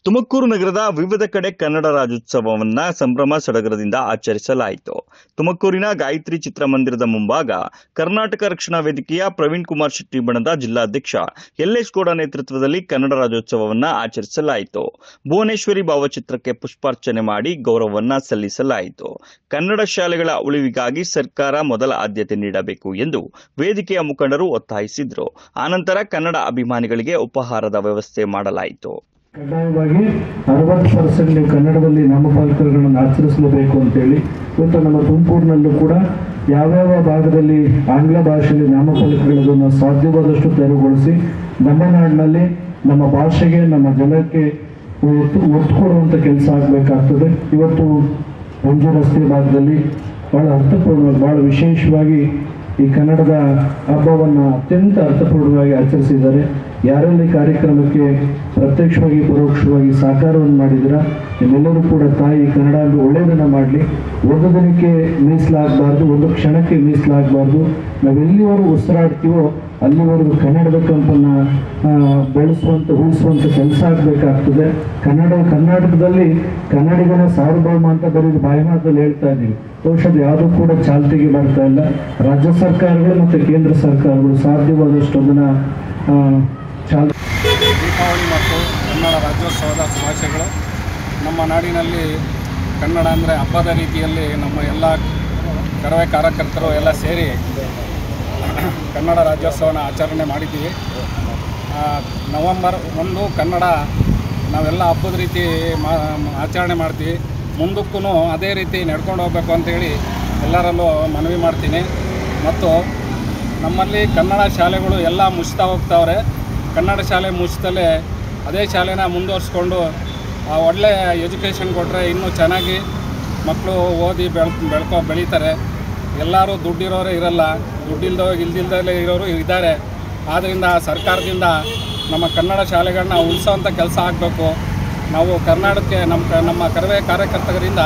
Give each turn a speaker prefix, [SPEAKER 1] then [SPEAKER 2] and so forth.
[SPEAKER 1] ತುಮಕೂರು ನಗರದ ವಿವಿಧ ಕಡೆ ಕನ್ನಡ ರಾಜ್ಯೋತ್ಸವವನ್ನ ಸಂಭ್ರಮ ಸಡಗರದಿಂದ ಆಚರಿಸಲಾಯಿತು ತುಮಕೂರಿನ ಗಾಯತ್ರಿ ಚಿತ್ರಮಂದಿರದ ಮುಂಭಾಗ ಕರ್ನಾಟಕ ರಕ್ಷಣಾ ವೇದಿಕೆಯ ಪ್ರವೀಣ್ ಕುಮಾರ್ ಶೆಟ್ಟಿ ಬಣದ ಜಿಲ್ಲಾಧ್ಯಕ್ಷ ಯಲ್ಲೇಶ್ ಗೌಡ ನೇತೃತ್ವದಲ್ಲಿ ಕನ್ನಡ ರಾಜ್ಯೋತ್ಸವವನ್ನ ಆಚರಿಸಲಾಯಿತು ಭುವನೇಶ್ವರಿ ಭಾವಚಿತ್ರಕ್ಕೆ ಪುಷ್ಪಾರ್ಚನೆ ಮಾಡಿ ಗೌರವವನ್ನ ಸಲ್ಲಿಸಲಾಯಿತು ಕನ್ನಡ ಶಾಲೆಗಳ ಉಳಿವಿಗಾಗಿ ಸರ್ಕಾರ ಮೊದಲ ಆದ್ಯತೆ ನೀಡಬೇಕು ಎಂದು ವೇದಿಕೆಯ ಮುಖಂಡರು ಒತ್ತಾಯಿಸಿದ್ರು ಆನಂತರ ಕನ್ನಡ ಅಭಿಮಾನಿಗಳಿಗೆ ಉಪಹಾರದ ವ್ಯವಸ್ಥೆ ಮಾಡಲಾಯಿತು
[SPEAKER 2] ಕಡ್ಡಾಯವಾಗಿ ಅರವತ್ತು ಪರ್ಸೆಂಟ್ ನೀವು ಕನ್ನಡದಲ್ಲಿ ನಾಮಫಲಕಗಳನ್ನು ಆಚರಿಸಲೇಬೇಕು ಅಂತೇಳಿ ಇವತ್ತು ನಮ್ಮ ತುಮಕೂರಿನಲ್ಲೂ ಕೂಡ ಯಾವ್ಯಾವ ಭಾಗದಲ್ಲಿ ಆಂಗ್ಲ ಭಾಷೆಯಲ್ಲಿ ನಾಮಫಲಕಗಳನ್ನು ಸಾಧ್ಯವಾದಷ್ಟು ತೆರವುಗೊಳಿಸಿ ನಮ್ಮ ನಾಡಿನಲ್ಲಿ ನಮ್ಮ ಭಾಷೆಗೆ ನಮ್ಮ ಜನಕ್ಕೆ ಒತ್ತು ಒತ್ತು ಕೊಡುವಂಥ ಕೆಲಸ ಆಗಬೇಕಾಗ್ತದೆ ಇವತ್ತು ಮಂಜು ರಸ್ತೆ ಭಾಗದಲ್ಲಿ ಭಾಳ ಅರ್ಥಪೂರ್ಣವಾಗಿ ಭಾಳ ವಿಶೇಷವಾಗಿ ಈ ಕನ್ನಡದ ಹಬ್ಬವನ್ನು ಅತ್ಯಂತ ಅರ್ಥಪೂರ್ಣವಾಗಿ ಆಚರಿಸಿದ್ದಾರೆ ಯಾರೆಲ್ಲ ಈ ಕಾರ್ಯಕ್ರಮಕ್ಕೆ ಪ್ರತ್ಯಕ್ಷವಾಗಿ ಪರೋಕ್ಷವಾಗಿ ಸಹಕಾರವನ್ನು ಮಾಡಿದ್ದೀರಾ ನಿಮ್ಮೆಲ್ಲರೂ ಕೂಡ ತಾಯಿ ಕನ್ನಡ ಅಂದ್ರೆ ಒಳ್ಳೆಯದನ್ನು ಮಾಡಲಿ ಒಂದು ದಿನಕ್ಕೆ ಮೀಸಲಾಗಬಾರ್ದು ಒಂದು ಕ್ಷಣಕ್ಕೆ ಮೀಸಲಾಗಬಾರ್ದು ನಾವೆಲ್ಲಿವರೆಗೂ ಉಸಿರಾಡ್ತೀವೋ ಅಲ್ಲಿವರೆಗೂ ಕನ್ನಡದ ಕಂಪನ್ನು ಬೆಳೆಸುವಂಥ ಉಳಿಸುವಂಥ ಕೆಲಸ ಆಗಬೇಕಾಗ್ತದೆ ಕನ್ನಡ ಕರ್ನಾಟಕದಲ್ಲಿ ಕನ್ನಡಿಗನ ಸಾರ್ವಭೌಮ ಅಂತ ಬರೀ ಬಾಯಿ ಮಾತಲ್ಲಿ ಹೇಳ್ತಾ ಇದ್ದೀವಿ ಬಹುಶಃ ಅದು ಯಾವುದೂ ಕೂಡ ಚಾಲ್ತಿಗೆ ಬರ್ತಾ ಇಲ್ಲ ರಾಜ್ಯ ಸರ್ಕಾರಗಳು ಮತ್ತು ಕೇಂದ್ರ ಸರ್ಕಾರಗಳು ಸಾಧ್ಯವಾದಷ್ಟು ಅದನ್ನು ಚಾಲ್
[SPEAKER 3] ದೀಪಾವಳಿ ಮತ್ತು ಕನ್ನಡ ರಾಜ್ಯೋತ್ಸವದ ಶುಭಾಶಯಗಳು ನಮ್ಮ ನಾಡಿನಲ್ಲಿ ಕನ್ನಡ ಅಂದರೆ ಹಬ್ಬದ ರೀತಿಯಲ್ಲಿ ನಮ್ಮ ಎಲ್ಲ ಕರವೇ ಕಾರ್ಯಕರ್ತರು ಎಲ್ಲ ಸೇರಿ ಕನ್ನಡ ರಾಜ್ಯೋತ್ಸವನ ಆಚರಣೆ ಮಾಡಿದ್ದೀವಿ ಆ, ನವಂಬರ್ ಒಂದು ಕನ್ನಡ ನಾವೆಲ್ಲ ಹಬ್ಬದ ರೀತಿ ಮಾ ಆಚರಣೆ ಮಾಡ್ತೀವಿ ಮುಂದಕ್ಕೂ ಅದೇ ರೀತಿ ನಡ್ಕೊಂಡು ಹೋಗ್ಬೇಕು ಅಂತೇಳಿ ಎಲ್ಲರಲ್ಲೂ ಮನವಿ ಮಾಡ್ತೀನಿ ಮತ್ತು ನಮ್ಮಲ್ಲಿ ಕನ್ನಡ ಶಾಲೆಗಳು ಎಲ್ಲ ಮುಚ್ತಾ ಹೋಗ್ತಾವ್ರೆ ಕನ್ನಡ ಶಾಲೆ ಮುಚ್ತಲೇ ಅದೇ ಶಾಲೆನ ಮುಂದುವರಿಸ್ಕೊಂಡು ಆ, ಒಳ್ಳೆ ಎಜುಕೇಷನ್ ಕೊಟ್ಟರೆ ಇನ್ನೂ ಚೆನ್ನಾಗಿ ಮಕ್ಕಳು ಓದಿ ಬೆಳ್ ಬೆಳ್ಕೊ ಬೆಳೀತಾರೆ ಎಲ್ಲರೂ ದುಡ್ಡಿರೋರೇ ಇರಲ್ಲ ದುಡ್ಡಿಲ್ದೋ ಇಲ್ದಿಲ್ದಲೇ ಇರೋರು ಇದ್ದಾರೆ ಆದ್ದರಿಂದ ಸರ್ಕಾರದಿಂದ ನಮ್ಮ ಕನ್ನಡ ಶಾಲೆಗಳನ್ನ ಉಳಿಸೋವಂಥ ಕೆಲಸ ಆಗಬೇಕು ನಾವು ಕರ್ನಾಟಕಕ್ಕೆ ನಮ್ಮ ಕ- ನಮ್ಮ ಕರವೇ ಕಾರ್ಯಕರ್ತರಿಂದ